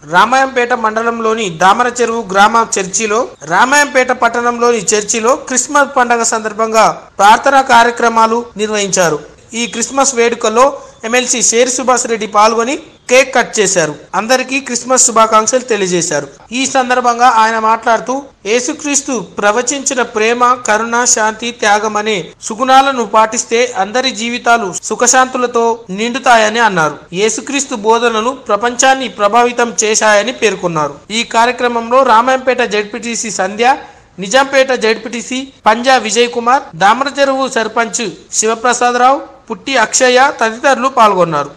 రామాయంపేట మండలంలోని దామర చెరువు గ్రామ చర్చిలో రామాయంపేట పట్టణంలోని చర్చిలో క్రిస్మస్ పండుగ సందర్భంగా ప్రార్థనా కార్యక్రమాలు నిర్వహించారు ఈ క్రిస్మస్ వేడుకలో ఎమ్మెల్సీ షేర్ సుభాష్ రెడ్డి పాల్గొని కేక్ కట్ చేశారు అందరికీ క్రిస్మస్ శుభాకాంక్షలు తెలియజేశారు ఈ సందర్భంగా ఆయన మాట్లాడుతూ యేసుక్రీస్తు ప్రవచించిన ప్రేమ కరుణ శాంతి త్యాగం అనే సుగుణాలను పాటిస్తే అందరి జీవితాలు సుఖశాంతులతో నిండుతాయని అన్నారు యేసుక్రీస్తు బోధనలు ప్రపంచాన్ని ప్రభావితం చేశాయని పేర్కొన్నారు ఈ కార్యక్రమంలో రామాయంపేట జడ్పీటీసీ సంధ్య నిజాంపేట జడ్పీటీసీ పంజా విజయ్ కుమార్ దామర చెరువు సర్పంచ్ శివప్రసాదరావు పుట్టి అక్షయ తదితరులు పాల్గొన్నారు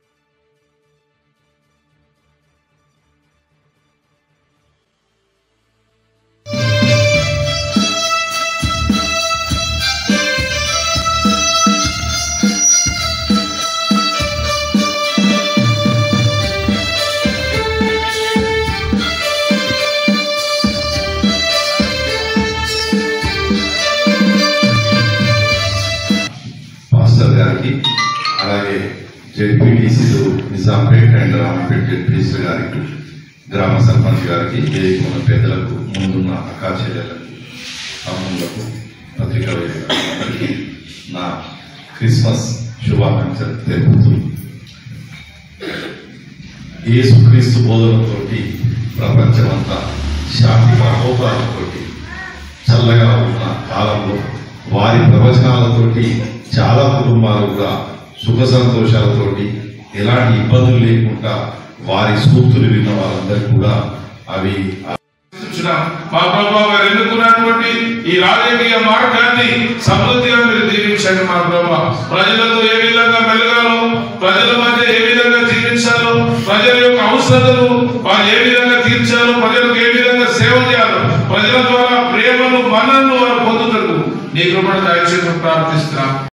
పాస్టర్ గారికి అలాగే జెడ్పీటీసీలు నిజాంపేట్ అండ్ రామపేట్ జెడ్పీసీ గారికి గ్రామ సర్పంచ్ గారికి వేదిక ఉన్న పెద్దలకు ముందున్న అక్కా చెల్లెలకు తమ్ముళ్లకు పత్రికా విలేకరులందరికీ నా క్రిస్మస్ శుభాకాంక్షలు తెలుపుతూ యేసుక్రీస్తు బోధనతోటి ప్రపంచమంతా శాంతి మహోపాలతోటి చల్లగా ఉన్న కాలంలో వారి ప్రవచనాలతోటి చాలా కుటుంబాలు కూడా సుఖ సంతోషాలతోటి ఎలాంటి ఇబ్బందులు లేకుండా వారి సూక్తులు విన్న వాళ్ళందరికీ కూడా అవి ఇచ్చిన మా ప్రభావ గారు ఎన్నుకున్నటువంటి ఈ రాజకీయ మార్గాన్ని సమృద్ధిగా మీరు దీవించండి మా ప్రభావ ప్రజలతో ఏ విధంగా మెలగాలో ప్రజల మధ్య ఏ విధంగా జీవించాలో ప్రజల యొక్క అవసరతలు వారు ఏ విధంగా తీర్చాలో ప్రజలకు ఏ విధంగా సేవ చేయాలో ప్రజల ద్వారా ప్రేమను మనను వారు పొందుటకు నీ కృపణ దయచేసి ప్రార్థిస్తున్నాం